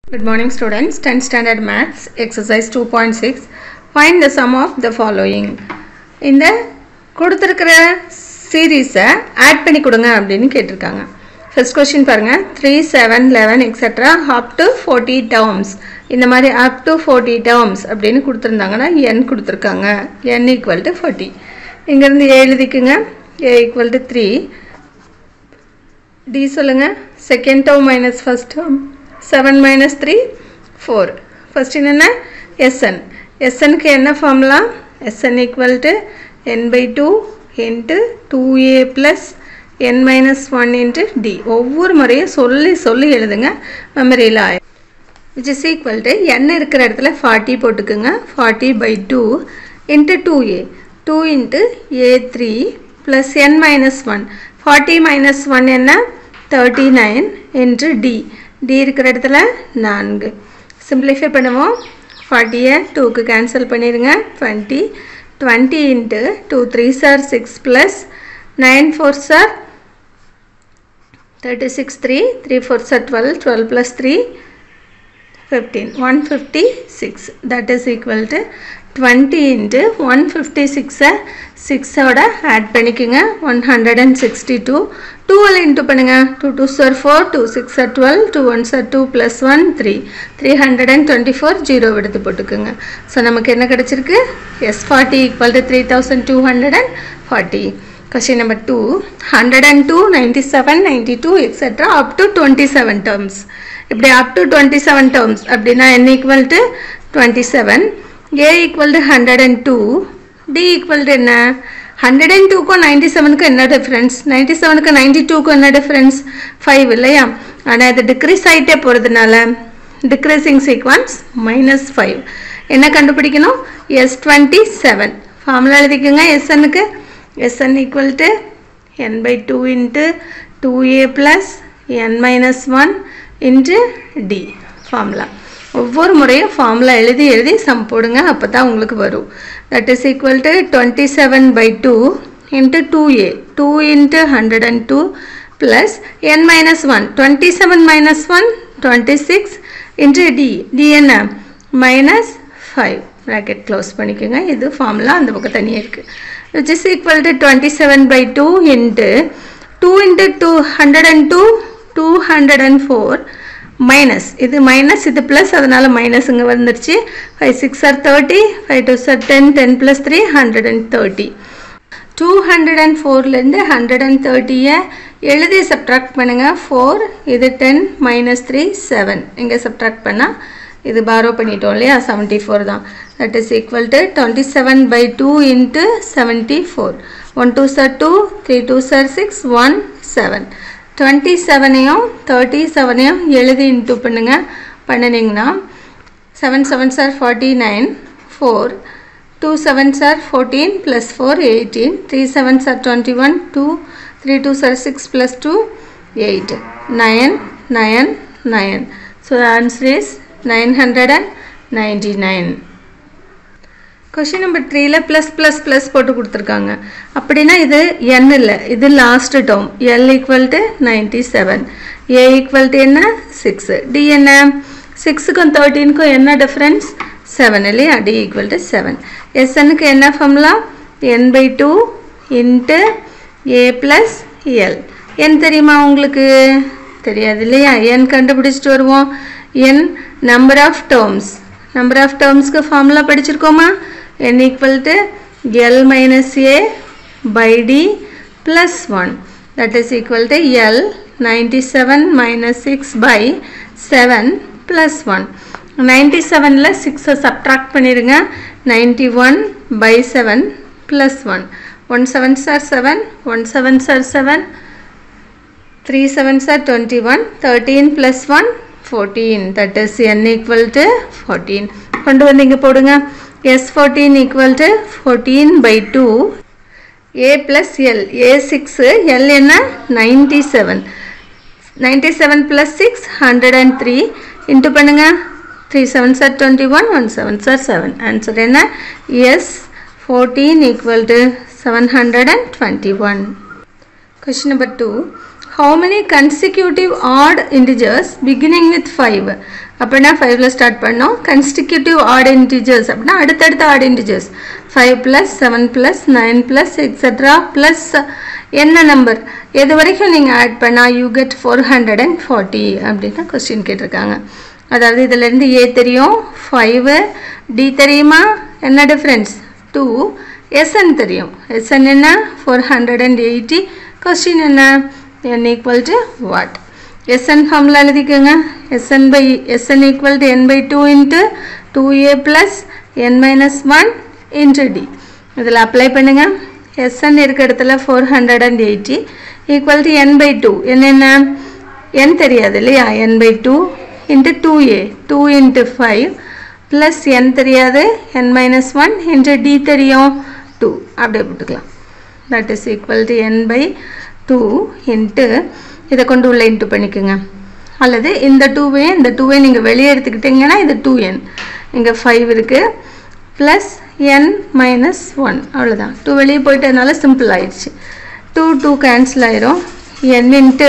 Good morning students, 10th standard maths, exercise 2.6. Find the sum of the following. இந்த கொடுத்துருக்கிற சீரீஸை add பண்ணி கொடுங்க அப்படின்னு கேட்டிருக்காங்க ஃபர்ஸ்ட் கொஸ்டின் பாருங்கள் three seven eleven etcetera up to forty terms இந்த மாதிரி அப் டு ஃபோர்ட்டி டேர்ம்ஸ் அப்படின்னு கொடுத்துருந்தாங்கன்னா என் கொடுத்துருக்காங்க என் ஈக்குவல் டு ஃபோர்ட்டி இங்கேருந்து ஏ எழுதிக்குங்க A equal to three D சொல்லுங்க second term minus first term seven minus three four first என்ன எஸ்என் எஸ்எனுக்கு என்ன formula S N equal to N by two into two A plus N minus one into D ஒவ்வொரு முறையும் சொல்லி சொல்லி எழுதுங்க மெமரியில் ஆயிடும் which is equal to N இருக்கிற இடத்துல ஃபார்ட்டி போட்டுக்குங்க forty by two into two A two into A three plus N minus one forty minus one என்ன thirty nine into D D இருக்கிற இடத்துல நான்கு சிம்பிளிஃபை பண்ணுவோம் ஃபார்ட்டியை டூக்கு கேன்சல் பண்ணிடுங்க twenty twenty into two three சார் சிக்ஸ் ப்ளஸ் நைன் ஃபோர் சார் thirty six three three four சார் twelve twelve plus three fifteen one fifty six that is equal to twenty into one fifty சிக்ஸை சிக்ஸோட add பண்ணிக்கோங்க one hundred and sixty two டூவில் into பண்ணுங்கள் two two sir four two six சார் twelve two one சார் two plus one three three hundred and twenty four zero எடுத்து போட்டுக்கோங்க so நமக்கு என்ன கிடச்சிருக்கு S forty equal to three thousand two hundred and forty question number two hundred and two ninety seven ninety two etcetera up to twenty seven terms இப்படி up to twenty seven terms அப்படின்னா N equal to twenty seven A equal to hundred and two D equal to என்ன hundred and டூக்கும் ninety செவனுக்கும் என்ன difference ninety செவனுக்கு ninety டூக்கும் என்ன difference five இல்லையா ஆனால் அது டிக்ரீஸ் ஆகிட்டே போகிறதுனால டிக்ரீசிங் சீக்வன்ஸ் மைனஸ் ஃபைவ் என்ன கண்டுபிடிக்கணும் எஸ் டுவெண்ட்டி செவன் ஃபார்முலா எழுதிக்கோங்க எஸ்என்னுக்கு S N equal to N by two into two A plus N minus one into D formula ஒவ்வொரு முறையும் ஃபார்முலா எழுதி எழுதி சம் போடுங்க அப்போ தான் உங்களுக்கு வரும் that is equal to twenty seven by two into two A two into hundred and two plus N minus one twenty seven minus one twenty six into D D என்ன minus five bracket close பண்ணிக்கோங்க இது formula அந்த பக்கம் தனியாக இருக்குது which is equal to twenty seven by two into two into two hundred and two two hundred and four minus இது minus இது plus அதனால் மைனஸ் இங்கே வந்துருச்சு five six are thirty five two sir ten ten plus three hundred and thirty two hundred and ஃபோர்லேருந்து hundred and தேர்ட்டியை எழுதி subtract பண்ணுங்கள் four இது டென் மைனஸ் த்ரீ செவன் இங்கே சப்ட்ராக்ட் பண்ணால் இது பாரோ பண்ணிட்டோம் இல்லையா செவன்ட்டி ஃபோர் தான் that is equal to twenty seven by two into seventy four one two sir two three two சார் சிக்ஸ் ஒன் செவன் டுவெண்ட்டி செவனையும் தேர்ட்டி செவனையும் எழுதி இன்ட்டு பண்ணுங்க பண்ணினீங்கன்னா செவன் செவன் சார் forty nine four two seven சார் fourteen plus four eighteen three seven சார் twenty one two three two சார் six plus two eight nine nine nine so the answer is nine hundred and ninety nine question number த்ரீல plus plus plus போட்டு கொடுத்துருக்காங்க அப்படின்னா இது N இல்லை இது last term L equal to ninety seven A equal to என்ன six D என்ன சிக்ஸுக்கும் தேர்ட்டீனுக்கும் என்ன டிஃப்ரென்ஸ் செவன் இல்லையா டி ஈக்குவல் டு செவன் எஸ்எனுக்கு என்ன formula N by two into A plus L N தெரியுமா உங்களுக்கு தெரியாது இல்லையா என் கண்டுபிடிச்சிட்டு வருவோம் N number of terms number of டேர்ம்ஸ்க்கு ஃபார்முலா படிச்சிருக்கோமா n equal to L minus A by D plus 1 that is equal to L 97 minus 6 by 7 plus 1 97ல 6 subtract பண்ணிருங்க 91 by 7 plus 1 1 7 are 7 1 7 are 7 3 7 are 21 13 plus 1 14 that is n equal to 14 கொண்டு வந்து இங்க போடுங்க S 14 equal to 14 by 2 A plus L A 6 L என்ன 97 97 plus 6 103 into பண்ணுங்க 3 7 are 21 1 7 are 7 answer என்ன S 14 equal to 721 Question number 2 how many consecutive odd integers beginning with 5 அப்படின்னா ஃபைவ்ல start பண்ணோம் கன்ஸ்டிக்யூட்டிவ் ஆட் இன்டிஜர்ஸ் அப்படின்னா அடுத்தடுத்த odd integers five plus seven plus nine plus extra plus என்ன number எது வரைக்கும் நீங்கள் ஆட் பண்ணால் you get four hundred and forty அப்படின்னு கொஸ்டின் கேட்டிருக்காங்க அதாவது இதிலேருந்து ஏ தெரியும் ஃபைவு டி தெரியுமா என்ன டிஃப்ரென்ஸ் டூ எஸ்என் தெரியும் எஸ்என் என்ன four hundred and eighty question என்ன N equal to what S N ஃபார்மில் எழுதிக்கோங்க S N by S N equal to N by two into two A plus N minus one into D இதில் apply பண்ணுங்கள் S N இருக்க இடத்துல four hundred and eighty equal to N by two என்னென்ன N தெரியாது இல்லையா என் by two into two A two into five plus N தெரியாது N minus one into D தெரியும் two அப்படியே போட்டுக்கலாம் that is equal to N by two into இதை கொண்டு உள்ள இன்ட்டு பண்ணிக்கோங்க அல்லது இந்த டூவே இந்த டூவே நீங்கள் வெளியே எடுத்துக்கிட்டிங்கன்னா இது டூ என் இங்கே ஃபைவ் இருக்குது ப்ளஸ் என் மைனஸ் ஒன் அவ்வளோதான் டூ வெளியே போயிட்டதுனால சிம்பிள் ஆயிடுச்சு டூ டூ கேன்சல் ஆயிரும் என் இன்ட்டு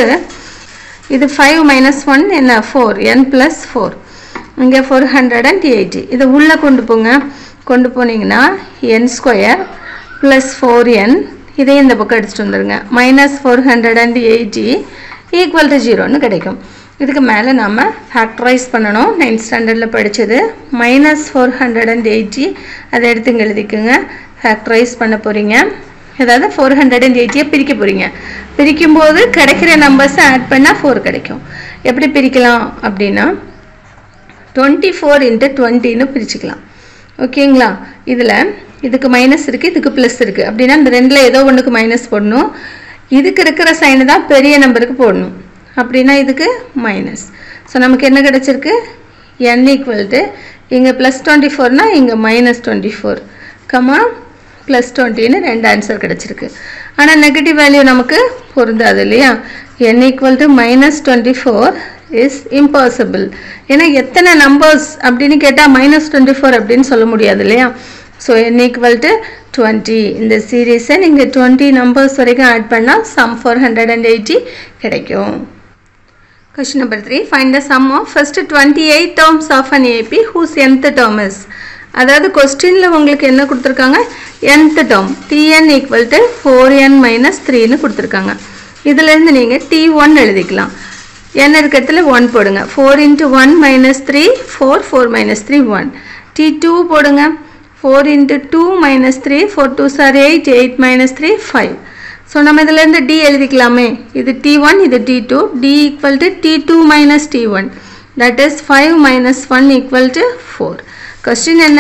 இது ஃபைவ் மைனஸ் ஒன் என்ன ஃபோர் என் ப்ளஸ் ஃபோர் இங்கே ஃபோர் ஹண்ட்ரட் அண்ட் எயிட்டி இதை உள்ளே கொண்டு போங்க கொண்டு போனீங்கன்னா N square plus four N இதே இந்த பக்கம் எடுத்துகிட்டு வந்துடுங்க minus four hundred and eighty equal to ஜீரோன்னு கிடைக்கும் இதுக்கு மேலே நம்ம ஃபேக்டரைஸ் பண்ணணும் நைன்த் ஸ்டாண்டர்டில் படித்தது minus four hundred and eighty அதை எடுத்து இங்கே எழுதிக்கோங்க ஃபேக்டரைஸ் பண்ண போகிறீங்க அதாவது ஃபோர் ஹண்ட்ரட் அண்ட் எயிட்டியை பிரிக்க போகிறீங்க பிரிக்கும்போது கிடைக்கிற நம்பர்ஸை ஆட் பண்ணால் ஃபோர் கிடைக்கும் எப்படி பிரிக்கலாம் அப்படின்னா டுவெண்ட்டி ஃபோர் இன்ட்டு டுவெண்ட்டின்னு பிரிச்சுக்கலாம் ஓகேங்களா இதில் இதுக்கு மைனஸ் இருக்குது இதுக்கு ப்ளஸ் இருக்குது அப்படின்னா இந்த ரெண்டில் ஏதோ ஒன்றுக்கு மைனஸ் போடணும் இதுக்கு இருக்கிற சைனு தான் பெரிய நம்பருக்கு போடணும் அப்படின்னா இதுக்கு மைனஸ் ஸோ நமக்கு என்ன கிடச்சிருக்கு என் ஈக்குவல் டு இங்கே ப்ளஸ் டுவெண்ட்டி ஃபோர்னா இங்கே minus twenty four comma plus டுவெண்ட்டின்னு ரெண்டு ஆன்சர் கிடச்சிருக்கு ஆனால் நெகட்டிவ் வேல்யூ நமக்கு பொருந்தாது இல்லையா n equal to minus twenty four is impossible ஏன்னா எத்தனை நம்பர்ஸ் அப்படின்னு கேட்டால் மைனஸ் டுவெண்ட்டி ஃபோர் அப்படின்னு சொல்ல முடியாது இல்லையா so n equal to twenty இந்த சீரீஸை நீங்கள் டுவெண்ட்டி நம்பர்ஸ் வரைக்கும் ஆட் பண்ணால் sum four hundred and eighty கிடைக்கும் Question number 3. Find the sum of first 28 terms of an AP whose nth term is. அதாவது கொஸ்டினில் உங்களுக்கு என்ன கொடுத்துருக்காங்க nth term tn equal to 4n minus 3ன்னு கொடுத்துருக்காங்க இதுலேருந்து நீங்கள் t1 எழுதிக்கலாம் n இருக்கிறதுல 1 போடுங்க 4 into 1 minus 3 4 4 minus 3 1 t2 போடுங்க 4 into 2 minus 3 4 2 are 8 8 minus 3 5 so நம்ம இதிலேருந்து டி எழுதிக்கலாமே இது டி ஒன் இது t two D equal to t two minus t one that is five minus one equal to four question என்ன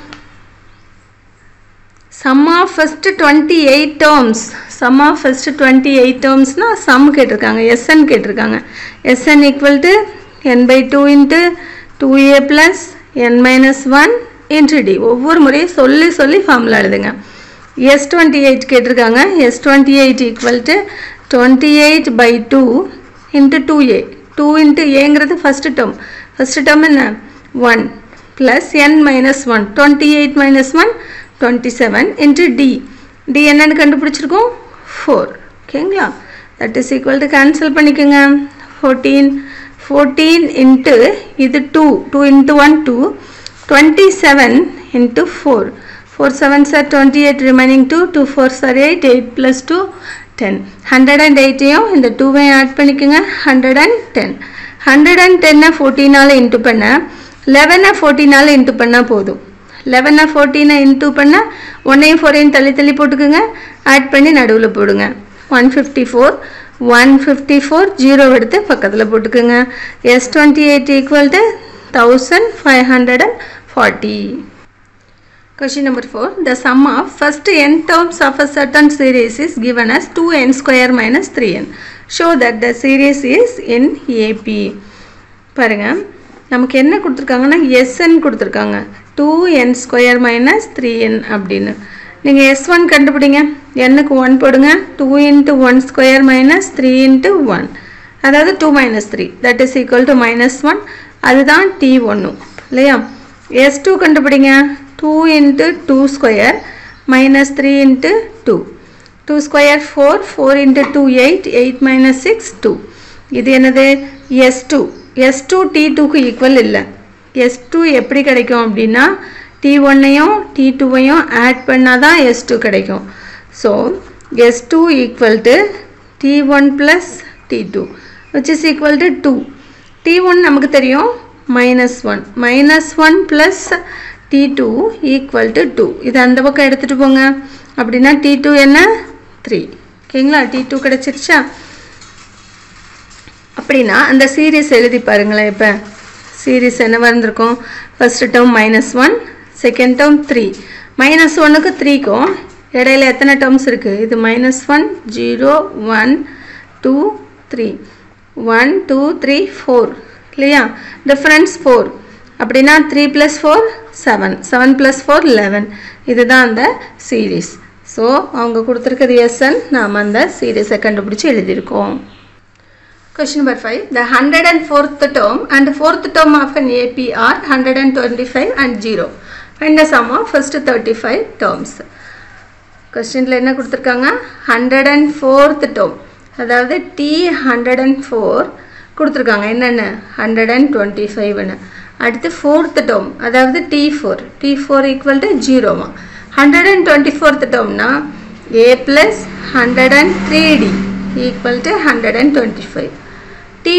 sum of first twenty eight terms sum of first twenty eight டேர்ம்ஸ்னால் sum கேட்டிருக்காங்க S n கேட்டிருக்காங்க S n equal to N by two into two A plus N minus one into D ஒவ்வொரு முறையும் சொல்லி சொல்லி formula எழுதுங்க S twenty eight கேட்டிருக்காங்க S twenty eight equal to twenty eight by two into two A two into ஏங்கிறது first term first term என்ன one plus என் minus one twenty eight minus one twenty seven into D d என்னன்னு கண்டுபிடிச்சிருக்கோம் four ஓகேங்களா that is equal to cancel பண்ணிக்கோங்க fourteen fourteen into இது two two into one two twenty seven into four 4 7s are 28 remaining 2 2 4s are 8 8 plus 2 10 108 யும் இந்த 2 add பண்ணிக்கோங்க 110 110 14ஆல் into பண்ண 11 14ஆல் into பண்ணால் போதும் 11 14 இன்ட்டு பண்ண ஒன்னையும் ஃபோரையும் தள்ளி தள்ளி போட்டுக்கோங்க ஆட் பண்ணி நடுவில் போடுங்க one fifty four one fifty four zero எடுத்து பக்கத்தில் போட்டுக்கோங்க S twenty eight equal to thousand five hundred and forty Question number 4. The sum of first n terms of a certain series is given as 2n square minus 3n. Show that the series is in AP. பாருங்க நமக்கு என்ன கொடுத்துருக்காங்கன்னா S n கொடுத்துருக்காங்க two n square minus three n அப்படின்னு நீங்கள் S one கண்டுபிடிங்க என்னுக்கு one போடுங்க two into one square minus three into one அதாவது two minus three that is equal to minus one அதுதான் டி ஒன்று இல்லையா எஸ் டூ கண்டுபிடிங்க 2 into 2 square minus 3 into 2. Two square four four into two eight eight minus six two இது என்னது S two S two t டூக்கு equal இல்லை S two எப்படி கிடைக்கும் அப்படின்னா டி ஒன்னையும் டி டூவையும் ஆட் பண்ணால் தான் எஸ் டூ கிடைக்கும் so S two equal to t one plus t two which is equal to two t one நமக்கு தெரியும் minus one minus one plus t two equal to two இது அந்த பக்கம் எடுத்துகிட்டு போங்க அப்படின்னா டி டூ என்ன த்ரீ ஓகேங்களா டி டூ கிடச்சிருச்சா அப்படின்னா அந்த சீரீஸ் எழுதி பாருங்களேன் இப்போ சீரீஸ் என்ன வந்திருக்கும் first term minus one second term three minus ஒன்னுக்கு த்ரீக்கும் இடையில எத்தனை டேர்ம்ஸ் இருக்குது இது minus one zero one two three one two three four இல்லையா டிஃப்ரென்ஸ் ஃபோர் அப்படின்னா three plus four seven seven plus four eleven இதுதான் அந்த சீரீஸ் ஸோ அவங்க கொடுத்துருக்க ரியசன் நாம் அந்த சீரீஸை கண்டுபிடிச்சி எழுதியிருக்கோம் Question number 5. The 104th term and 4th term of an AP are 125 and 0. Find the sum of first 35 terms. கொஸ்டினில் என்ன கொடுத்துருக்காங்க ஹண்ட்ரட் அண்ட் ஃபோர்த் டேர்ம் அதாவது டி ஹண்ட்ரட் அண்ட் ஃபோர் கொடுத்துருக்காங்க என்னென்ன ஹண்ட்ரட் அண்ட் டுவெண்ட்டி ஃபைவ்னு அடுத்து ஃபோர்த் டேர்ம் அதாவது t four t four equal to ஜீரோவா ஹண்ட்ரட் அண்ட் டுவெண்ட்டி ஃபோர்த் டேர்ம்னா a plus hundred and three d equal to hundred and twenty five t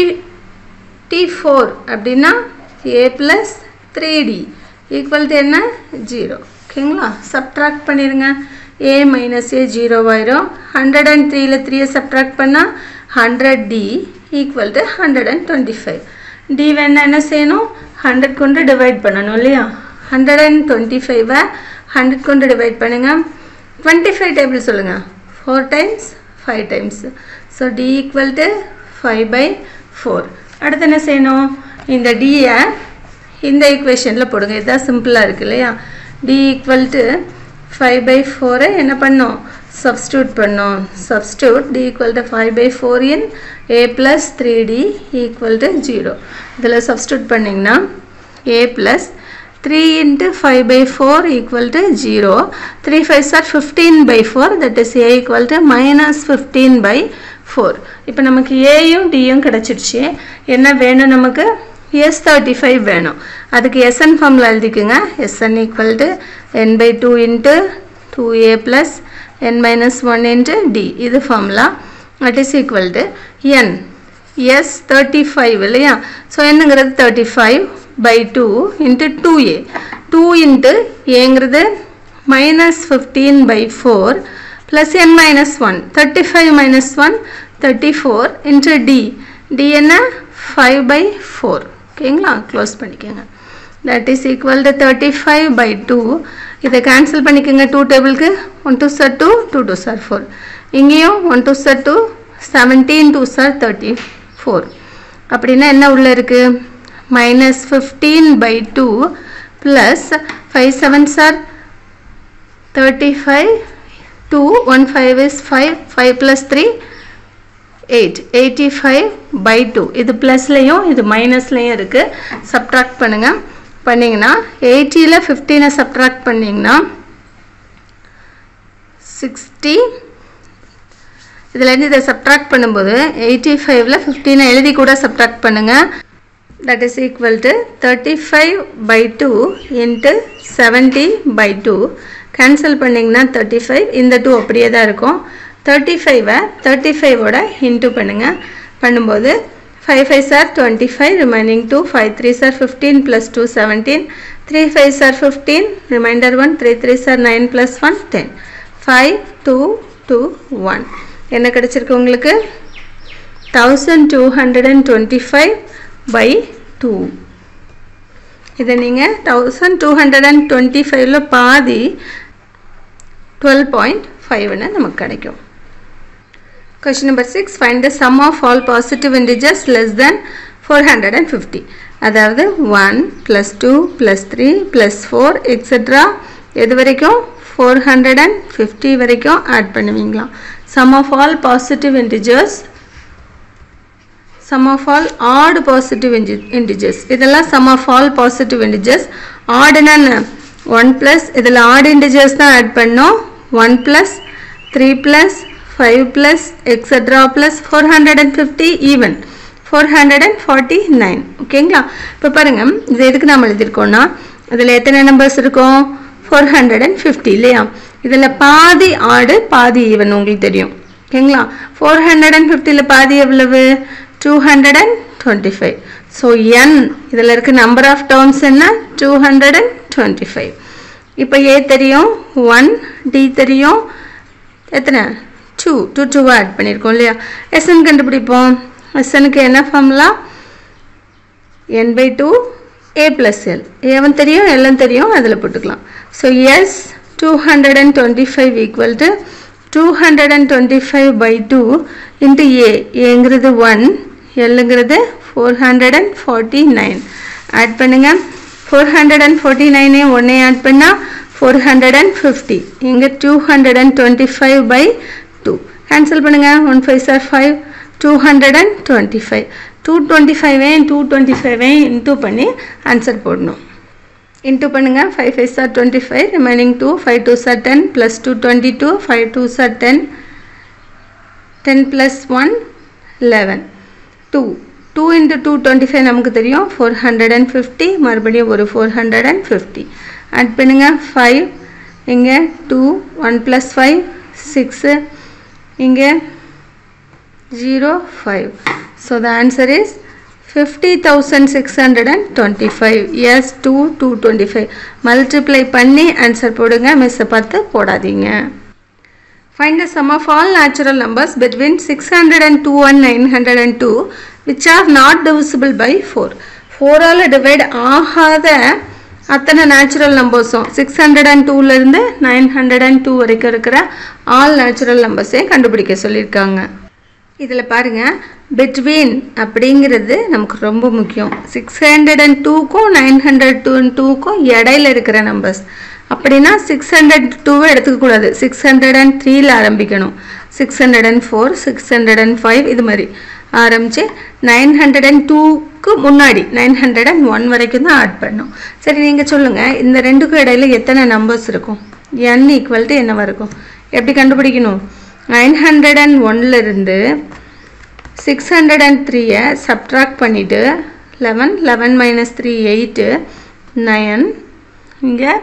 t four அப்படின்னா a plus three d equal to என்ன zero ஓகேங்களா subtract பண்ணிடுங்க a minus a ஜீரோவாயிரும் hundred and த்ரீல த்ரீயை subtract பண்ணால் hundred d equal to hundred and twenty five d வேணா என்ன செய்யணும் ஹண்ட்ரட் கொண்டு டிவைட் பண்ணணும் இல்லையா ஹண்ட்ரட் அண்ட் டுவெண்ட்டி ஃபைவை ஹண்ட்ரட் கொண்டு டிவைட் பண்ணுங்கள் டுவெண்ட்டி ஃபைவ் டேபிள் சொல்லுங்கள் four times five times so d equal to five by four அடுத்து என்ன செய்யணும் இந்த டியை இந்த ஈக்குவேஷனில் போடுங்க இதுதான் சிம்பிளாக இருக்குது இல்லையா D equal to five by ஃபோரை என்ன பண்ணோம் சப்ஸ்டியூட் பண்ணோம் substitute d equal to five by four in a plus three d equal to zero இதில் சப்ஸ்டியூட் பண்ணிங்கன்னா a plus three into five by four equal to zero three five are fifteen by four that is a equal to minus fifteen by four இப்போ நமக்கு ஏயும் டியும் கிடச்சிருச்சு என்ன வேணும் நமக்கு S thirty five வேணும் அதுக்கு எஸ்என் ஃபார்மில் எழுதிக்குங்க S n equal to N by two into two A plus N minus one into d இது formula that is equal to N S thirty five இல்லையா ஸோ என்னங்கிறது thirty five by two into two A two into ஏங்கிறது minus fifteen by four plus N minus one thirty five minus one thirty four into D D என்ன five by four ஓகேங்களா close பண்ணிக்கோங்க that is equal to thirty five by two இதை cancel பண்ணிக்கோங்க two டேபிளுக்கு one two sir two two two sir four இங்கேயும் one two sir two seventeen two are thirty four அப்படின்னா என்ன உள்ளே இருக்குது minus fifteen by two plus five seven are thirty five two one five is five five plus three eight eighty five by two இது ப்ளஸ்லேயும் இது மைனஸ்லேயும் இருக்குது subtract பண்ணுங்கள் பண்ணிங்கன்னா எயிட்டியில் ஃபிஃப்டீனை சப்ட்ராக்ட் பண்ணிங்கன்னா சிக்ஸ்டி இதுலேருந்து இதை சப்ட்ராக்ட் பண்ணும்போது எயிட்டி ஃபைவ்ல ஃபிஃப்டீனை எழுதி கூட சப்ட்ராக்ட் பண்ணுங்கள் that is equal to thirty five by two into seventy by two cancel பண்ணிங்கன்னா தேர்ட்டி ஃபைவ் இந்த டூ அப்படியே தான் இருக்கும் தேர்ட்டி ஃபைவை தேர்ட்டி ஃபைவோட இன்ட்டு பண்ணுங்கள் பண்ணும்போது five five are twenty five remaining two five three are fifteen plus two seventeen three five are fifteen remainder one three three are nine plus one ten five two two one என்ன கிடச்சிருக்கு உங்களுக்கு thousand two hundred and twenty five by two இதை நீங்கள் thousand two hundred and twenty ஃபைவ்ல பாதி twelve point ஃபைவ்னு நமக்கு கிடைக்கும் Question number 6. Find the sum of all positive integers less than 450. அதாவது 1 plus 2 plus 3 plus 4 etc. எது வரைக்கும் 450 வரைக்கும் ஆட் பண்ணுவீங்களாம் sum of all positive integers sum of all odd positive ingi- integers இதெல்லாம் sum of all positive integers odd என்ன 1 plus இதில் odd integers தான் add பண்ணோம் 1 plus three plus five plus extra plus four hundred and fifty even four hundred and forty nine ஓகேங்களா இப்போ பாருங்கள் இது எதுக்கு நாம் எழுதியிருக்கோம்னா இதில் எத்தனை நம்பர்ஸ் இருக்கும் ஃபோர் ஹண்ட்ரட் அண்ட் ஃபிஃப்டி இல்லையா இதில் பாதி ஆடு பாதி ஈவன் உங்களுக்கு தெரியும் ஓகேங்களா ஃபோர் ஹண்ட்ரட் அண்ட் ஃபிஃப்டியில் பாதி எவ்வளவு two hundred and twenty five so n இதில் இருக்க நம்பர் ஆஃப் டேர்ம்ஸ் என்ன two hundred and twenty five இப்போ ஏ தெரியும் ஒன் டி தெரியும் எத்தனை டூ டூ டூவாக ஆட் பண்ணியிருக்கோம் இல்லையா எஸ்என் கண்டுபிடிப்போம் எஸ்எனுக்கு என்ன formula N by two A plus l ஏவன் தெரியும் எல்லாம் தெரியும் அதில் போட்டுக்கலாம் so S two hundred and twenty five equal to two hundred and twenty five by two into a ஏங்கிறது ஒன் எல்லுங்கிறது four hundred and forty nine add பண்ணுங்கள் four hundred and forty நைனே ஒன்னே ஆட் பண்ணால் ஃபோர் ஹண்ட்ரட் அண்ட் ஃபிஃப்டி இங்கே two hundred and twenty five by two cancel பண்ணுங்கள் one five sir five two hundred and twenty five two twenty ஃபைவே two twenty ஃபைவே into பண்ணி answer போடணும் into பண்ணுங்கள் five five are twenty five remaining two five two sir ten plus two twenty two five two sir ten ten plus one eleven two two into two twenty five நமக்கு தெரியும் four hundred and fifty மறுபடியும் ஒரு four hundred and fifty add பண்ணுங்கள் five இங்கே two one plus five six இங்கே zero five so the answer is fifty thousand six hundred and twenty five S two two twenty five multiply பண்ணி answer போடுங்க மிஸ்ஸை பார்த்து போடாதீங்க Find the sum of all natural numbers between 602 and 902 which are not divisible by 4. 4 all divide ஆகாத அத்தனை natural நம்பர்ஸும் six hundred and டூலேருந்து nine hundred and two வரைக்கும் இருக்கிற ஆல் நேச்சுரல் நம்பர்ஸையும் கண்டுபிடிக்க சொல்லியிருக்காங்க இதில் பாருங்கள் பிட்வீன் அப்படிங்கிறது நமக்கு ரொம்ப முக்கியம் சிக்ஸ் ஹண்ட்ரட் அண்ட் டூக்கும் நைன் ஹண்ட்ரட் டூ டூக்கும் இடையில இருக்கிற நம்பர்ஸ் அப்படின்னா சிக்ஸ் ஹண்ட்ரட் டூவை எடுத்துக்கக்கூடாது சிக்ஸ் ஹண்ட்ரட் அண்ட் த்ரீல ஆரம்பிக்கணும் six hundred and four six hundred and five இது மாதிரி ஆரம்பித்து நைன் ஹண்ட்ரட் அண்ட் டூக்கு முன்னாடி நைன் ஹண்ட்ரட் அண்ட் ஒன் வரைக்கும் தான் ஆட் பண்ணணும் சரி நீங்கள் சொல்லுங்கள் இந்த ரெண்டுக்கும் இடையில எத்தனை நம்பர்ஸ் இருக்கும் என் ஈக்குவல் டு என்னவா இருக்கும் எப்படி கண்டுபிடிக்கணும் நைன் ஹண்ட்ரட் அண்ட் ஒன்லேருந்து சிக்ஸ் ஹண்ட்ரட் அண்ட் த்ரீயை சப்ட்ராக்ட் பண்ணிவிட்டு eleven eleven minus three eight nine இங்கே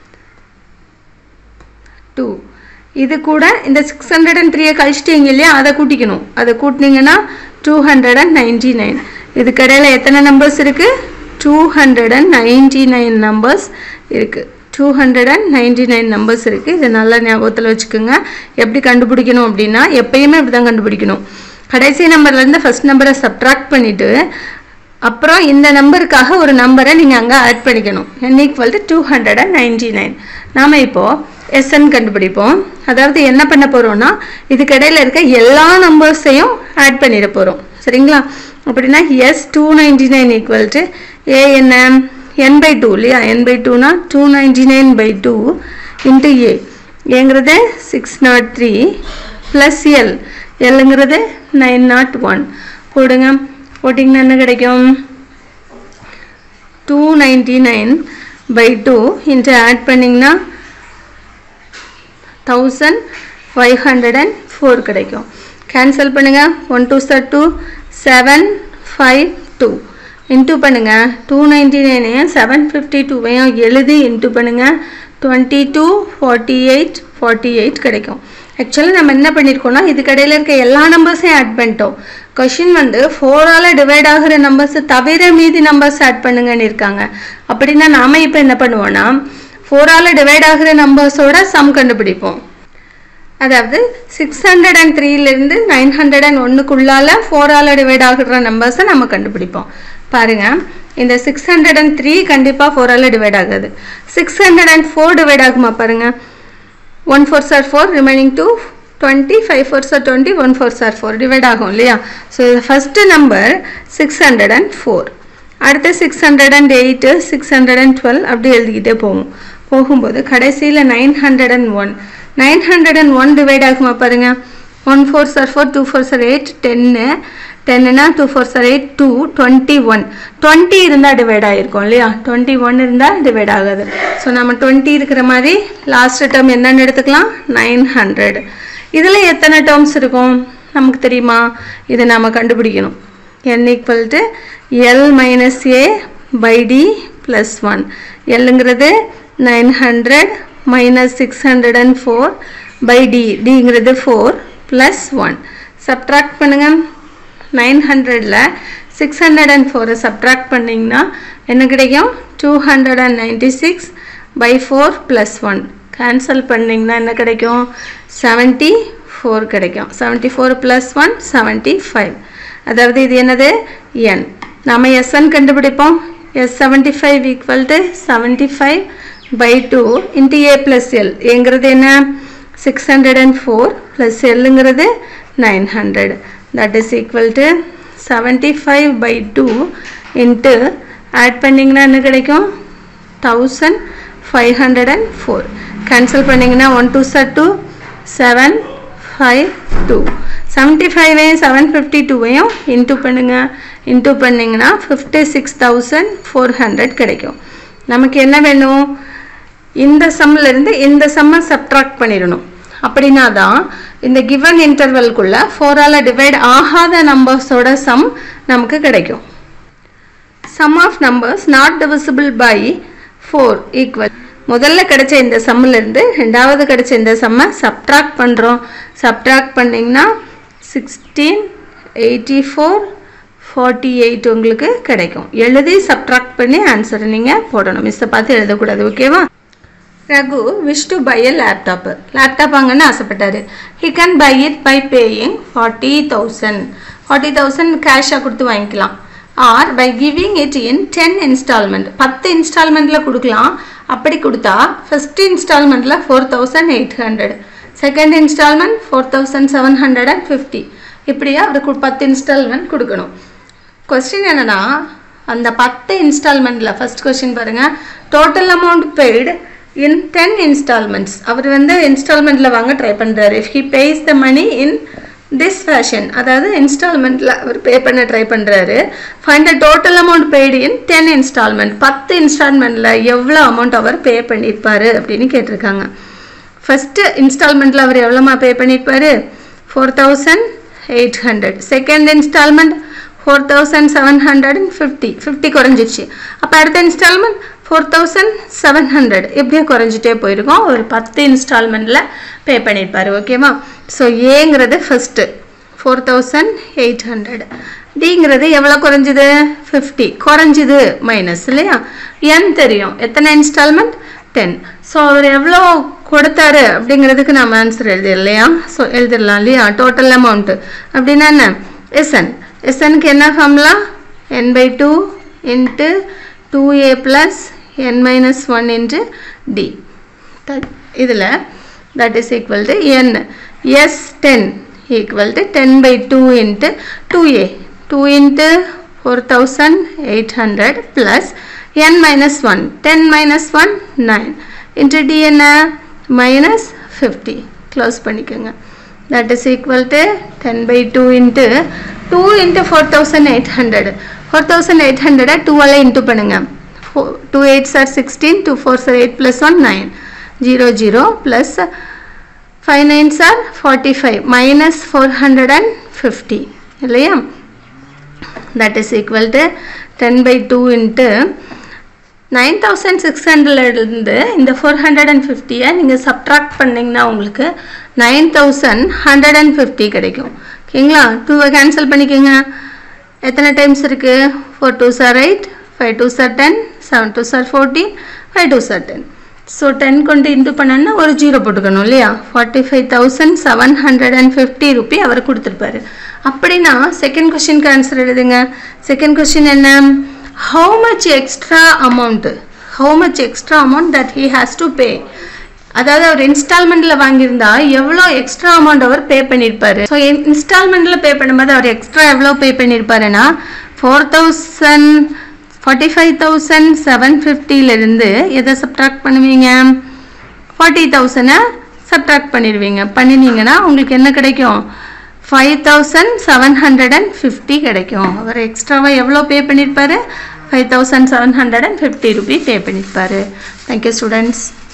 டூ இது கூட இந்த சிக்ஸ் ஹண்ட்ரட் அண்ட் த்ரீயை கழிச்சிட்டீங்க இல்லையா அதை கூட்டிக்கணும் அதை கூட்டினீங்கன்னா two hundred and ninety nine இதுக்கு இடையில எத்தனை நம்பர்ஸ் இருக்குது two hundred and ninety nine numbers இருக்குது two hundred and ninety nine numbers இருக்குது இதை நல்லா ஞாபகத்தில் வச்சுக்கோங்க எப்படி கண்டுபிடிக்கணும் அப்படின்னா எப்பயுமே இப்படி தான் கண்டுபிடிக்கணும் கடைசி நம்பர்லேருந்து ஃபஸ்ட் நம்பரை சப்ட்ராக்ட் பண்ணிவிட்டு அப்புறம் இந்த நம்பருக்காக ஒரு நம்பரை நீங்கள் அங்கே ஆட் பண்ணிக்கணும் n equal to two hundred and ninety nine நாம் இப்போது எஸ்என் கண்டுபிடிப்போம் அதாவது என்ன பண்ண போகிறோம்னா இதுக்கு இடையில இருக்க எல்லா நம்பர்ஸையும் ஆட் பண்ணிட போகிறோம் சரிங்களா அப்படின்னா S two ninety nine equal to a என்ன என் பை டூ இல்லையா என் பை டூனா two ninety nine by two into a ஏங்கிறது six naught three plus l எல்லுங்கிறது நைன் நாட் ஒன் போடுங்க போட்டிங்கன்னா என்ன கிடைக்கும் two ninety nine by two into add பண்ணிங்கன்னா thousand five hundred and four கிடைக்கும் கேன்சல் பண்ணுங்கள் one two sir two seven five two into பண்ணுங்கள் டூ நைன்டி நைனையும் செவன் ஃபிஃப்டி டூவையும் எழுதி இன்ட்டு பண்ணுங்கள் twenty two forty eight forty eight கிடைக்கும் ஆக்சுவலாக நம்ம என்ன பண்ணியிருக்கோம்னா இதுக்கு இடையில இருக்க எல்லா நம்பர்ஸையும் ஆட் பண்ணிட்டோம் கொஷின் வந்து ஃபோரால் டிவைட் ஆகிற நம்பர்ஸ் தவிர மீதி நம்பர்ஸ் ஆட் பண்ணுங்கன்னு இருக்காங்க அப்படின்னா நாம இப்போ என்ன பண்ணுவோம்னா ஃபோரால் டிவைட் ஆகிற நம்பர்ஸோட சம் கண்டுபிடிப்போம் அதாவது சிக்ஸ் ஹண்ட்ரட் அண்ட் த்ரீலேருந்து நைன் ஹண்ட்ரட் அண்ட் ஒன்றுக்குள்ளால ஃபோரால் டிவைட் ஆகிற நம்பர்ஸை நம்ம கண்டுபிடிப்போம் பாருங்கள் இந்த சிக்ஸ் ஹண்ட்ரட் அண்ட் த்ரீ கண்டிப்பாக ஃபோரால் டிவைட் ஆகாது six hundred and four divide ஆகுமா பாருங்கள் one four are four remaining two twenty five four are twenty one four are four divide ஆகும் இல்லையா so first number six hundred and four அடுத்து six hundred and eight six hundred and twelve அப்படி எழுதிக்கிட்டே போகும் போகும்போது கடைசியில் nine hundred and one nine hundred and one divide ஆகுமா பாருங்க one four are four two four are eight ten டென்னுனா two four are eight two twenty one twenty இருந்தால் divide ஆகிருக்கும் இல்லையா டுவெண்ட்டி ஒன் இருந்தால் டிவைட் ஆகாது ஸோ நம்ம twenty இருக்கிற மாதிரி லாஸ்ட் டேர்ம் என்னென்னு எடுத்துக்கலாம் நைன் ஹண்ட்ரட் இதில் எத்தனை டேர்ம்ஸ் இருக்கும் நமக்கு தெரியுமா இதை நாம் கண்டுபிடிக்கணும் n equal to L minus A by D plus 1 Lங்கிறது 900 minus 604 by D Dங்கிறது 4 plus 1 subtract பண்ணுங்க 900ல 604 subtract பண்ணிங்கன்னா என்ன கிடைக்கும் 296 by 4 plus 1 cancel பண்ணிங்கன்னா என்ன கிடைக்கும் 74 கிடைக்கும் 74 plus 1 75 அதாவது இது என்னது n நாம sn கண்டுபிடிப்போம் s 75 equal to 75 by 2 into a plus l ஏங்கிறது என்ன 604 plus lங்கிறது 900 that is equal to 75 by 2 into add பண்ணிங்கன்னா என்ன கிடைக்கும் 1504 cancel பண்ணிங்கன்னா 1 2 சார் 2 7 5 2 செவன்ட்டி ஃபைவையும் செவன் ஃபிஃப்டி டூவையும் இன்ட்டு பண்ணுங்க இன்ட்டு பண்ணிங்கன்னா fifty six thousand four hundred கிடைக்கும் நமக்கு என்ன வேணும் இந்த சம்மிலேருந்து இந்த சம்மை சப்ட்ராக்ட் பண்ணிடணும் அப்படின்னா தான் இந்த கிவன் இன்டர்வல்குள்ளே ஃபோரால் டிவைட் ஆகாத நம்பர்ஸோட சம் நமக்கு கிடைக்கும் sum of numbers not divisible by four equal முதல்ல கிடைச்ச இந்த சம்மிலேருந்து ரெண்டாவது கிடைச்ச இந்த சம்மை சப்ட்ராக்ட் பண்ணுறோம் சப்ட்ராக்ட் பண்ணிங்கன்னா sixteen eighty four forty eight உங்களுக்கு கிடைக்கும் எழுதி சப்ட்ராக்ட் பண்ணி ஆன்சரை நீங்கள் போடணும் மிஸ்ஸை பார்த்து எழுதக்கூடாது ஓகேவா Raghu wish to buy a laptop laptop வாங்கன்னு ஆசைப்பட்டாரு he can buy it by paying forty thousand forty thousand கேஷாக கொடுத்து வாங்கிக்கலாம் or by giving it in ten instalment பத்து இன்ஸ்டால்மெண்ட்டில் கொடுக்கலாம் அப்படி கொடுத்தா ஃபஸ்ட் இன்ஸ்டால்மெண்ட்டில் four thousand eight hundred second instalment four thousand seven hundred and fifty இப்படியா அவருக்கு பத்து இன்ஸ்டால்மெண்ட் கொடுக்கணும் கொஸ்டின் என்னன்னா அந்த பத்து இன்ஸ்டால்மெண்ட்டில் ஃபர்ஸ்ட் கொஸ்டின் பாருங்கள் total amount paid in ten instalments அவர் வந்து இன்ஸ்டால்மெண்ட்டில் வாங்க ட்ரை பண்ணுறாரு if he pays the money in this fashion அதாவது இன்ஸ்டால்மெண்ட்டில் அவர் பே பண்ண ட்ரை பண்ணுறாரு find the total amount paid in ten instalment பத்து இன்ஸ்டால்மெண்ட்டில் எவ்வளோ அமௌண்ட் அவர் பே பண்ணியிருப்பாரு அப்படின்னு கேட்டிருக்காங்க ஃபஸ்ட்டு இன்ஸ்டால்மெண்ட்டில் அவர் எவ்வளோமா பே பண்ணியிருப்பாரு four thousand eight hundred second instalment four thousand seven hundred and fifty fifty குறைஞ்சிச்சு அப்போ அடுத்த instalment four thousand seven hundred இப்படியே குறைஞ்சிட்டே போயிருக்கோம் ஒரு பத்து இன்ஸ்டால்மெண்ட்டில் பே பண்ணியிருப்பாரு ஓகேவா ஸோ ஏங்கிறது first four thousand eight hundred டிங்கிறது எவ்வளோ குறைஞ்சிது ஃபிஃப்டி குறைஞ்சிது மைனஸ் இல்லையா என் தெரியும் எத்தனை இன்ஸ்டால்மெண்ட் டென் ஸோ அவர் எவ்வளோ கொடுத்தாரு அப்படிங்கிறதுக்கு நம்ம ஆன்சர் எழுதிடலாம் இல்லையா ஸோ எழுதிடலாம் இல்லையா டோட்டல் அமௌண்ட்டு அப்படின்னா என்ன எஸ்என் எஸ்எனுக்கு என்ன formula N by two into two A plus N minus one into D இதில் that is equal to N S ten equal to ten by two into two A two into four thousand eight hundred plus n minus 1 10 minus 1 9 into d என்ன minus 50 close பண்ணிக்கோங்க that is equal to 10 by 2 into 2 into 4800 4800 2 ஆல into பண்ணுங்க 2 8s are 16 2 4s are 8 plus 1 9 0 0 plus 5 9s are 45 minus 450 இல்லையா that is equal to 10 by 2 into nine thousand six ஹண்ட்ரட்லேருந்து இந்த four hundred and ஃபிஃப்டியை நீங்கள் subtract பண்ணிங்கன்னா உங்களுக்கு nine thousand hundred and fifty கிடைக்கும் ஓகேங்களா டூவை கேன்சல் பண்ணிக்கோங்க எத்தனை டைம்ஸ் இருக்குது four two are eight five two sir ten seven two are fourteen five two sir ten so ten கொண்டு இன்ட்டு பண்ணோன்னா ஒரு ஜீரோ போட்டுக்கணும் இல்லையா forty five thousand seven hundred and fifty rupee அவர் கொடுத்துருப்பாரு அப்படின்னா செகண்ட் கொஷினுக்கு ஆன்சர் எழுதுங்க செகண்ட் கொஷின் என்ன how much extra amount how much extra amount that he has to pay அதாவது அவர் இன்ஸ்டால்மெண்ட்டில் வாங்கியிருந்தா எவ்வளோ எக்ஸ்ட்ரா அமௌண்ட் அவர் பே பண்ணியிருப்பாரு ஸோ இன்ஸ்டால்மெண்ட்டில் பே பண்ணும்போது அவர் எக்ஸ்ட்ரா எவ்வளோ பே பண்ணியிருப்பாருன்னா four thousand forty five thousand seven ஃபிஃப்டியிலேருந்து எதை சப்ட்ராக்ட் பண்ணுவீங்க ஃபார்ட்டி தௌசண்டை சப்ட்ராக்ட் பண்ணிடுவீங்க பண்ணினீங்கன்னா உங்களுக்கு என்ன கிடைக்கும் five thousand seven hundred and fifty கிடைக்கும் அவர் எக்ஸ்ட்ராவாக எவ்வளோ பே பண்ணியிருப்பாரு five thousand seven hundred and fifty rupee pay பண்ணியிருப்பாரு தேங்க்யூ ஸ்டூடெண்ட்ஸ்